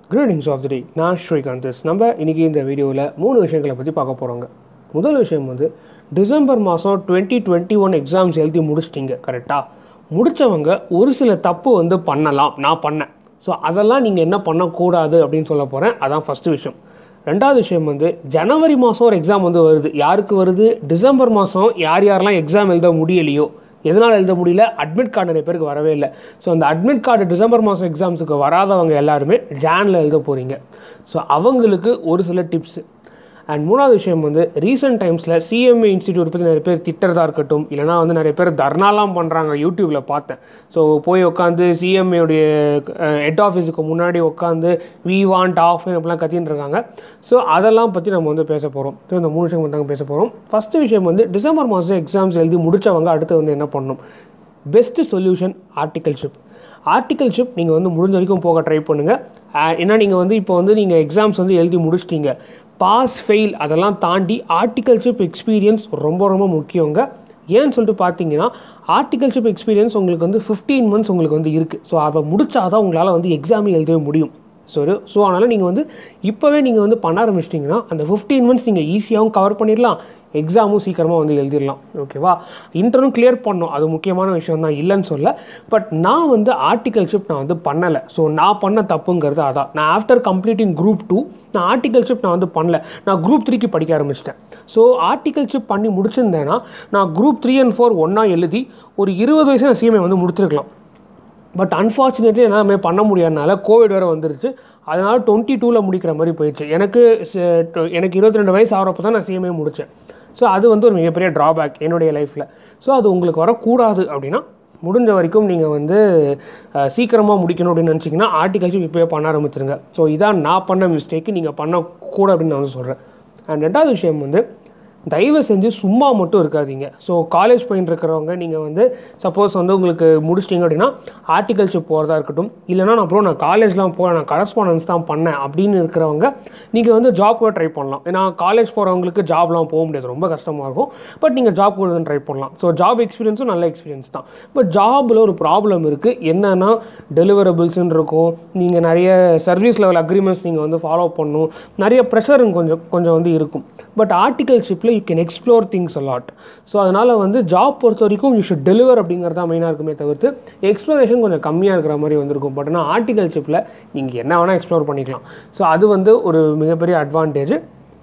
greetings of the டே நான் ஸ்ரீகாந்த் நம்ம இன்றைக்கி இந்த வீடியோவில் மூணு விஷயங்களை பற்றி பார்க்க போகிறோங்க முதல் விஷயம் வந்து டிசம்பர் மாதம் டுவெண்ட்டி டுவெண்ட்டி ஒன் எக்ஸாம்ஸ் எழுதி முடிச்சிட்டிங்க கரெக்டாக முடித்தவங்க ஒரு சில தப்பு வந்து பண்ணலாம் நான் பண்ணேன் ஸோ அதெல்லாம் நீங்கள் என்ன பண்ணக்கூடாது அப்படின்னு சொல்ல போகிறேன் அதான் ஃபஸ்ட்டு விஷயம் ரெண்டாவது விஷயம் வந்து ஜனவரி மாதம் ஒரு எக்ஸாம் வந்து வருது யாருக்கு வருது டிசம்பர் மாதம் யார் யாரெல்லாம் எக்ஸாம் எழுத முடியலையோ எதனால் எழுத முடியல அட்மிட் கார்டு நிறைய பேருக்கு வரவே இல்லை ஸோ அந்த அட்மிட் கார்டு டிசம்பர் மாதம் எக்ஸாம்ஸுக்கு வராதவங்க எல்லாருமே ஜானில் எழுத போகிறீங்க ஸோ அவங்களுக்கு ஒரு சில டிப்ஸு அண்ட் மூணாவது விஷயம் வந்து ரீசெண்ட் டைம்ஸில் சிஎம்ஏ இன்ஸ்டிடியூட் பற்றி நிறைய பேர் திட்டுறதா இருக்கட்டும் இல்லைனா வந்து நிறைய பேர் தர்ணாலாம் பண்ணுறாங்க யூடியூப்பில் பார்த்தேன் ஸோ போய் உட்காந்து சிஎம்ஏடைய ஹெட் ஆஃபீஸுக்கு முன்னாடி உட்காந்து வி வாண்ட் ஆஃப் அப்படிலாம் கத்தின்னு இருக்காங்க ஸோ அதெல்லாம் பற்றி நம்ம வந்து பேச போகிறோம் ஸோ இந்த மூணு விஷயம் வந்து பேச போகிறோம் ஃபஸ்ட்டு விஷயம் வந்து டிசம்பர் மாதம் எக்ஸாம்ஸ் எழுதி முடித்தவங்க அடுத்து வந்து என்ன பண்ணணும் பெஸ்ட்டு சொல்யூஷன் ஆர்டிகல்ஷிப் ஆர்டிகல்ஷிப் நீங்கள் வந்து முடிஞ்ச வரைக்கும் போக ட்ரை பண்ணுங்கள் ஏன்னா நீங்கள் வந்து இப்போ வந்து நீங்கள் எக்ஸாம்ஸ் வந்து எழுதி முடிச்சிட்டீங்க பாஸ் ஃபெயில் அதெல்லாம் தாண்டி ஆர்டிகல்ஷிப் எக்ஸ்பீரியன்ஸ் ரொம்ப ரொம்ப முக்கியங்க ஏன்னு சொல்லிட்டு பார்த்தீங்கன்னா ஆர்டிகல்ஷிப் எக்ஸ்பீரியன்ஸ் உங்களுக்கு வந்து ஃபிஃப்டீன் மந்த்ஸ் உங்களுக்கு வந்து இருக்குது ஸோ அதை முடித்தா தான் உங்களால் வந்து எக்ஸாம் எழுதவே முடியும் ஸோ ஸோ அதனால் நீங்கள் வந்து இப்போவே நீங்கள் வந்து பண்ண ஆரம்பிச்சிட்டிங்கன்னா அந்த ஃபிஃப்டீன் மந்த்ஸ் நீங்கள் ஈஸியாகவும் கவர் பண்ணிடலாம் எக்ஸாமும் சீக்கிரமாக வந்து எழுதிடலாம் ஓகேவா இன்டர்வியூ கிளியர் பண்ணோம் அது முக்கியமான விஷயம் தான் இல்லைன்னு சொல்ல பட் நான் வந்து ஆர்டிகல்ஷிப் நான் வந்து பண்ணலை ஸோ நான் பண்ண தப்புங்கிறது அதான் நான் ஆஃப்டர் கம்ப்ளீட்டிங் குரூப் டூ நான் ஆர்டிகல்ஷிப் நான் வந்து பண்ணல நான் குரூப் த்ரீக்கு படிக்க ஆரம்பிச்சிட்டேன் ஸோ ஆர்டிகல்ஷிப் பண்ணி முடிச்சிருந்தேன்னா நான் குரூப் த்ரீ அண்ட் ஃபோர் ஒன்றா எழுதி ஒரு இருபது வயசு நான் சிஎம்ஏ வந்து முடிச்சிருக்கலாம் பட் அன்ஃபார்ச்சுனேட்லி என்னால் பண்ண முடியாதனால கோவிட் வேறு வந்துருச்சு அதனால் டுவெண்ட்டி டூவில் முடிக்கிற மாதிரி போயிடுச்சு எனக்கு எனக்கு இருபத்தி ரெண்டு வயசு ஆகிறப்ப தான் நான் சிஎம்ஏ முடித்தேன் ஸோ அது வந்து ஒரு மிகப்பெரிய ட்ராபேக் என்னுடைய லைஃப்பில் ஸோ அது உங்களுக்கு வரக்கூடாது அப்படின்னா முடிஞ்ச வரைக்கும் நீங்கள் வந்து சீக்கிரமாக முடிக்கணும் அப்படின்னு நினச்சிங்கன்னா ஆர்டிகல்ஷிப் இப்போயே பண்ண ஆரம்பிச்சிருங்க ஸோ இதான் நான் பண்ண மிஸ்டேக்கு நீங்கள் பண்ணக்கூட அப்படின்னு நான் வந்து சொல்கிறேன் அண்ட் ரெண்டாவது விஷயம் வந்து தயவு செஞ்சு சும்மா மட்டும் இருக்காதீங்க ஸோ காலேஜ் போயின்னு இருக்கிறவங்க நீங்கள் வந்து சப்போஸ் வந்து உங்களுக்கு முடிச்சிட்டிங்க அப்படின்னா ஆர்டிகல்ஷிப் போகிறதா இருக்கட்டும் இல்லைனா நான் அப்புறம் நான் காலேஜ்லாம் போகிறேன் நான் கரஸ்பாண்டன்ஸ் தான் பண்ணேன் அப்படின்னு இருக்கிறவங்க நீங்கள் வந்து ஜாப் கூட ட்ரை பண்ணலாம் ஏன்னா காலேஜ் போகிறவங்களுக்கு ஜாப்லாம் போக முடியாது ரொம்ப கஷ்டமாக இருக்கும் பட் நீங்கள் ஜாப் கூட ட்ரை பண்ணலாம் ஸோ ஜாப் எக்ஸ்பீரியன்ஸும் நல்ல எக்ஸ்பீரியன்ஸ் தான் பட் ஜாபில் ஒரு ப்ராப்ளம் இருக்குது என்னென்னா டெலிவரபிள்ஸ்ன்னு இருக்கும் நீங்கள் நிறைய சர்வீஸ் லெவல் அக்ரிமெண்ட்ஸ் நீங்கள் வந்து ஃபாலோ பண்ணணும் நிறைய ப்ரெஷருங்க கொஞ்சம் கொஞ்சம் வந்து இருக்கும் பட் ஆர்டிகல்ஷிப்பில் you can explore things a lot so அதனால் வந்து ஜாப் பொறுத்த வரைக்கும் யூ ஷுட் டெலிவர் அப்படிங்கிறது தான் மெயினாக இருக்குமே தவிர்த்து எக்ஸ்ப்ளோரேஷன் கொஞ்சம் கம்மியாக இருக்கிற மாதிரி வந்திருக்கும் பட் ஆனால் ஆர்டிகல்ஷிப்பில் நீங்கள் என்ன வேணால் எக்ஸ்ப்ளோர் பண்ணிக்கலாம் ஸோ அது வந்து ஒரு மிகப்பெரிய அட்வான்டேஜ்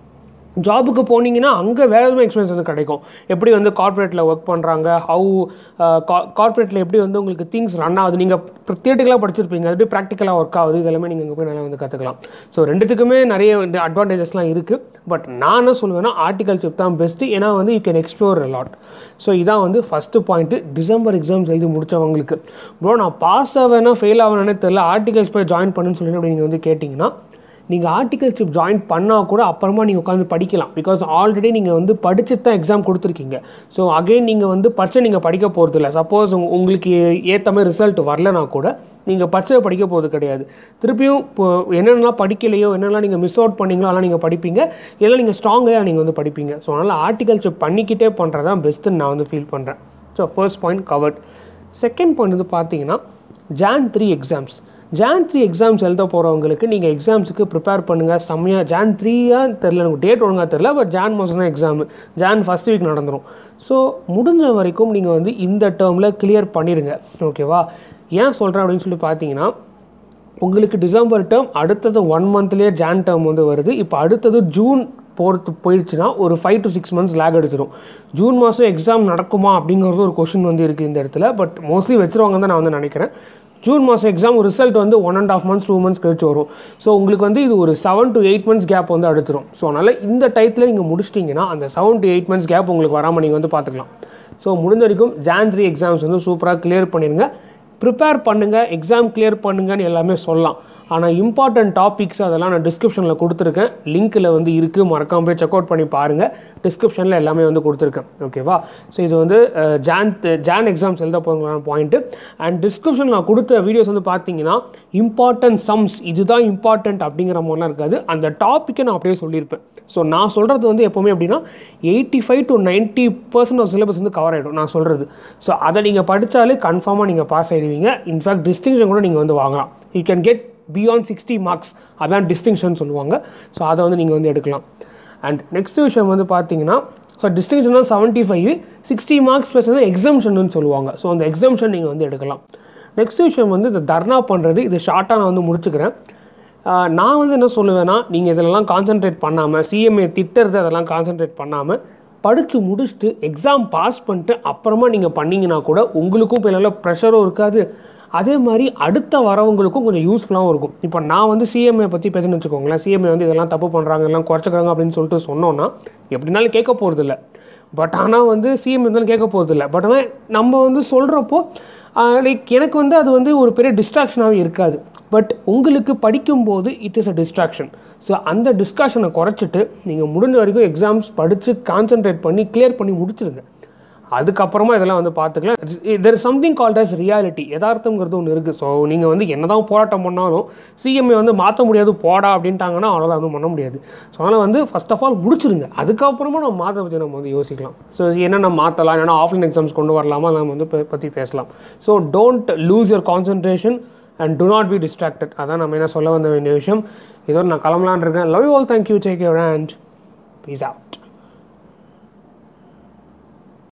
ஜாபுக்கு போனீங்கன்னா அங்கே வேறு எதுவும் எக்ஸ்பீரியன்ஸ் வந்து கிடைக்கும் எப்படி வந்து கார்ப்பரேட்டில் ஒர்க் பண்ணுறாங்க ஹவு கார்ப்பரேட்டில் எப்படி வந்து உங்களுக்கு திங்ஸ் ரன் ஆகுது நீங்கள் தியேட்டிக்கலாக படிச்சிருப்பீங்க அது எப்படி ப்ராக்டிக்கலாக ஒர்க் ஆகுது இதெல்லாமே நீங்கள் இங்கே போய் நல்லா வந்து கற்றுக்கலாம் ஸோ ரெண்டுத்துக்குமே நிறைய அட்வான்டேஜஸ்லாம் இருக்குது பட் நான் என்ன சொல்லுவேன்னா ஆர்டிகல்ஷிப் தான் பெஸ்ட்டு ஏன்னா வந்து you can explore lot so இதான் வந்து ஃபஸ்ட்டு பாயிண்ட்டு டிசம்பர் எக்ஸாம்ஸ் எழுதி முடித்தவங்களுக்கு ப்ரோ நான் பாஸ் ஆவேனா ஃபெயில் ஆவேனே தெரில ஆர்டிகல்ஸ் போய் ஜாயின் பண்ணுன்னு சொல்லி அப்படி நீங்கள் வந்து கேட்டிங்கன்னா நீங்கள் ஆர்டிகல்ஷிப் ஜாயின் பண்ணால் கூட அப்புறமா நீங்கள் உட்காந்து படிக்கலாம் பிகாஸ் ஆல்ரெடி நீங்கள் வந்து படிச்சு தான் எக்ஸாம் கொடுத்துருக்கீங்க ஸோ அகைன் நீங்கள் வந்து படித்து நீங்கள் படிக்க போகிறது இல்லை சப்போஸ் உங்களுக்கு ஏற்ற மாதிரி ரிசல்ட் வரலனா கூட நீங்கள் படிச்சதை படிக்க போகிறது கிடையாது திருப்பியும் இப்போ என்னென்னலாம் படிக்கலையோ என்னென்னலாம் நீங்கள் மிஸ் அவுட் பண்ணீங்களோ அதெல்லாம் நீங்கள் படிப்பீங்க இல்லை நீங்கள் ஸ்ட்ராங்காக நீங்கள் வந்து படிப்பீங்க ஸோ அதனால் ஆர்டிகல்ஷிப் பண்ணிக்கிட்டே பண்ணுறது தான் பெஸ்ட்டுன்னு நான் வந்து ஃபீல் பண்ணுறேன் so first point covered second point வந்து பார்த்தீங்கன்னா June three exams June three exams எழுத போகிறவங்களுக்கு நீங்கள் எக்ஸாம்ஸுக்கு ப்ரிப்பேர் பண்ணுங்கள் செம்மையாக ஜான் த்ரீயாக தெரில எனக்கு டேட் ஒழுங்காக தெரில பட் ஜான் மாதம் தான் எக்ஸாமு ஜான் ஃபஸ்ட் வீக் நடந்துடும் ஸோ முடிஞ்ச வரைக்கும் நீங்கள் வந்து இந்த டேர்மில் கிளியர் பண்ணிடுங்க ஓகேவா ஏன் சொல்கிறேன் அப்படின்னு சொல்லி பார்த்தீங்கன்னா உங்களுக்கு டிசம்பர் டேர்ம் அடுத்தது ஒன் மந்த்லேயே ஜான் டேர்ம் வந்து வருது இப்போ அடுத்தது ஜூன் போகிறது போயிடுச்சுன்னா ஒரு five to six months lag அடிச்சிடும் ஜூன் மாதம் எக்ஸாம் நடக்குமா அப்படிங்கிறது ஒரு கொஷின் வந்து இருக்குது இந்த இடத்துல பட் மோஸ்ட்லி வச்சுருவாங்க தான் நான் வந்து நினைக்கிறேன் ஜூன் மாதம் எக்ஸாம் ரிசல்ட் வந்து one and half months two months கழிச்சு வரும் ஸோ உங்களுக்கு வந்து இது ஒரு seven to eight months gap வந்து அடுத்துரும் ஸோ அதனால் இந்த டயத்தில் நீங்கள் முடிச்சிட்டிங்கன்னா அந்த seven to eight months gap உங்களுக்கு வராமல் நீங்கள் வந்து பார்த்துக்கலாம் ஸோ முடிஞ்ச வரைக்கும் ஜான் த்ரீ எக்ஸாம்ஸ் வந்து சூப்பராக கிளியர் பண்ணிடுங்க ப்ரிப்பேர் பண்ணுங்கள் எக்ஸாம் கிளியர் பண்ணுங்கன்னு எல்லாமே சொல்லலாம் ஆனால் இம்பார்ட்டன்ட் டாபிக்ஸ் அதெல்லாம் நான் டிஸ்கிரிப்ஷனில் கொடுத்துருக்கேன் லிங்க்கில் வந்து இருக்குது மறக்காம போய் செக் அவுட் பண்ணி பாருங்கள் டிஸ்கிரிப்ஷனில் எல்லாமே வந்து கொடுத்துருக்கேன் ஓகேவா ஸோ இது வந்து ஜான் ஜான் எக்ஸாம்ஸ் எழுத போகிறான பாயிண்ட்டு அண்ட் டிஸ்கிரிப்ஷன் நான் கொடுத்த வீடியோஸ் வந்து பார்த்தீங்கன்னா இம்பார்ட்டன்ட் சம்ஸ் இதுதான் இம்பார்ட்டன்ட் அப்படிங்கிற மாதிரிலாம் இருக்காது அந்த டாப்பிக்கை நான் அப்படியே சொல்லியிருப்பேன் ஸோ நான் சொல்கிறது வந்து எப்போவுமே அப்படின்னா eighty five to ninety percent of syllabus வந்து கவர் ஆகிடும் நான் சொல்கிறது ஸோ அதை நீங்கள் படித்தாலே கன்ஃபார்மாக நீங்கள் பாஸ் ஆகிடுவீங்க இன்ஃபேக்ட் டிஸ்டிங்ஷன் கூட நீங்கள் வந்து வாங்கலாம் you can get beyond sixty marks அதான் டிஸ்டிங்ஷன் சொல்லுவாங்க ஸோ அதை வந்து நீங்கள் வந்து எடுக்கலாம் அண்ட் நெக்ஸ்ட் விஷயம் வந்து பார்த்தீங்கன்னா ஸோ டிஸ்டிங்ஷன் தான் seventy five sixty marks plus வந்து எக்ஸம்ஷன் சொல்லுவாங்க ஸோ அந்த எக்ஸம்ஷன் நீங்கள் வந்து எடுக்கலாம் நெக்ஸ்ட் விஷயம் வந்து இந்த தர்ணா பண்ணுறது இது ஷார்ட்டாக நான் வந்து முடிச்சுக்கிறேன் ஆஹ் நான் வந்து என்ன சொல்லுவேன்னா நீங்கள் இதிலெல்லாம் கான்சென்ட்ரேட் பண்ணாமல் சிஎம்ஏ திட்டுறது அதெல்லாம் கான்சென்ட்ரேட் பண்ணாமல் படித்து முடிச்சுட்டு எக்ஸாம் பாஸ் பண்ணிட்டு அப்புறமா நீங்கள் பண்ணீங்கன்னா கூட உங்களுக்கும் இப்போ ப்ரெஷரும் இருக்காது அதே மாதிரி அடுத்த வரவங்களுக்கும் கொஞ்சம் யூஸ்ஃபுல்லாகவும் இருக்கும் இப்போ நான் வந்து சிஎம்ஏ பற்றி பேசுன்னு வச்சுக்கோங்களேன் சிஎம்ஏ வந்து இதெல்லாம் தப்பு பண்ணுறாங்க எல்லாம் குறைச்சிக்கிறாங்க அப்படின்னு சொல்லிட்டு சொன்னோன்னா எப்படினாலும் கேட்க போகிறதில்ல பட் ஆனால் வந்து சிஎம் இருந்தாலும் கேட்க போகிறதில்ல பட் ஆனால் நம்ம வந்து சொல்கிறப்போ லைக் எனக்கு வந்து அது வந்து ஒரு பெரிய டிஸ்ட்ராக்ஷனாகவே இருக்காது பட் உங்களுக்கு படிக்கும்போது it is a distraction so அந்த டிஸ்கஷனை குறைச்சிட்டு நீங்கள் முடிஞ்ச வரைக்கும் எக்ஸாம்ஸ் படித்து கான்சென்ட்ரேட் பண்ணி கிளியர் பண்ணி முடிச்சிருங்க அதுக்கப்புறமா இதெல்லாம் வந்து பார்த்துக்கலாம் there is something called as reality யதார்த்தங்கிறது ஒன்று இருக்குது ஸோ நீங்கள் வந்து என்னதான் போராட்டம் பண்ணாலும் சிஎம்ஏ வந்து மாற்ற முடியாது போடா அப்படின்ட்டாங்கன்னா அவ்வளோதான் வந்து பண்ண முடியாது ஸோ அதனால் வந்து ஃபஸ்ட் ஆஃப் ஆல் முடிச்சிருங்க அதுக்கப்புறமா நம்ம மாற்ற பற்றி நம்ம வந்து யோசிக்கலாம் ஸோ என்னென்ன மாற்றலாம் என்னென்ன ஆஃப்லைன் எக்ஸாம்ஸ் கொண்டு வரலாமா நம்ம வந்து ப- பற்றி பேசலாம் so don't lose your concentration and do not be distracted அதான் நம்ம என்ன சொல்ல வந்த வேண்டிய விஷயம் இதோட நான் கிளம்பலான் இருக்கேன் love you all thank you take your and peace out